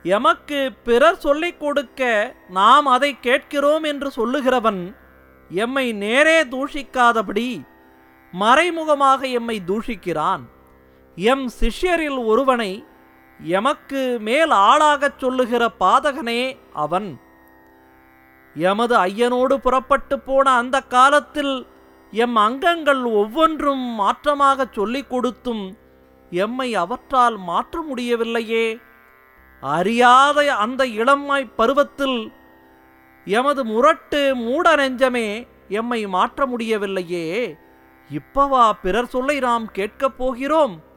எமக்கு பிறர் சொல்லிக் கொடுக்க நாம் அதை கேட்கிறோம் என்று சொல்லுகிறவன் எம்மை நேரே தூஷிக்காதபடி மறைமுகமாக எம்மை தூஷிக்கிறான் எம் சிஷ்யரில் ஒருவனை எமக்கு மேல் ஆளாகச் சொல்லுகிற பாதகனே அவன் எமது ஐயனோடு புறப்பட்டு போன அந்த காலத்தில் எம் அங்கங்கள் ஒவ்வொன்றும் மாற்றமாகச் சொல்லிக் கொடுத்தும் எம்மை அவற்றால் மாற்ற முடியவில்லையே அறியாத அந்த இளமாய் பருவத்தில் எமது முரட்டு மூட நெஞ்சமே எம்மை மாற்ற முடியவில்லையே இப்பவா பிறர் சொல்லை நாம் கேட்கப் போகிறோம்